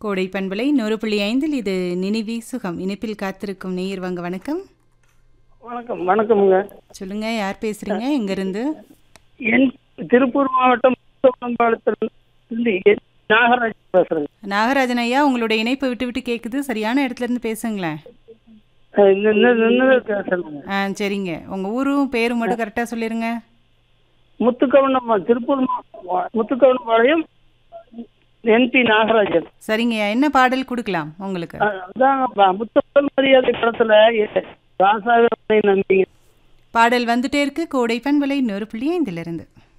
கோடை பண்பலை நூறு புள்ளி ஐந்தில் இது நினைவி சுகம் இனிப்பில் காத்திருக்கும் நேயர் வாங்க வணக்கம் வணக்கம் வணக்கமுங்க சொல்லுங்க யார் பேசுறீங்க எங்கிருந்து என் திருப்பூர் மாவட்டம் முத்தவனம்பாளையத்திலிருந்து என் நாகராஜ் பேசுறேங்க நாகராஜன் ஐயா உங்களுடைய இணைப்பு விட்டு விட்டு கேட்குது சரியான இடத்துல இருந்து பேசுங்களேன் அஹ் இந்த- இந்த- நின்னு பேசுறேங்க ஆ சரிங்க உங்க ஊரும் பேரும் மட்டும் கரெக்டாக சொல்லிருங்க முத்துக்கவனம் திருப்பூர் மா- முத்துக்கவனம்பாளையம் என்பி நாகராஜன் சரிங்கய்யா என்ன பாடல் கொடுக்கலாம் உங்களுக்கு அஹ் அதாங்க ப- முத்தமிழ் மரியாதை படத்துல எ- ராசாவை நம்பிங்க பாடல் வந்துட்டே இருக்கு கோடை பண்பலை நூறு புள்ளி ஐந்திலிருந்து